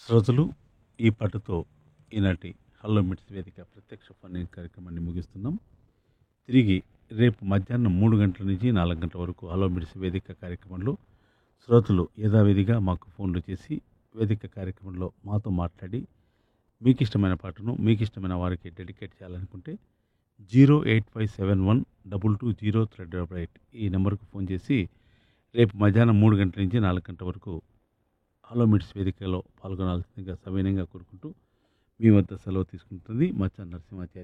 శ్రోతలు ఈ పాటతో ఈనాటి హలో మిట్స్ వేదిక ప్రత్యక్ష ఫోన్ కార్యక్రమాన్ని ముగిస్తున్నాం తిరిగి రేపు మధ్యాహ్నం మూడు గంటల నుంచి నాలుగు గంటల వరకు హలో మిట్స్ వేదిక కార్యక్రమంలో శ్రోతలు యథావిధిగా మాకు ఫోన్లు చేసి వేదిక కార్యక్రమంలో మాతో మాట్లాడి మీకు ఇష్టమైన పాటను మీకు ఇష్టమైన వారికి డెడికేట్ చేయాలనుకుంటే zero eight five seven one double two zero three double eight ఈ నెంబర్కు ఫోన్ చేసి రేపు మధ్యాహ్నం మూడు గంటల నుంచి నాలుగు గంటల వరకు హలో మిట్స్ వేదికలో పాల్గొనాల్సిందిగా సవినయంగా కోరుకుంటూ మీ వద్ద సెలవు తీసుకుంటుంది మచ్చ నరసింహాచారి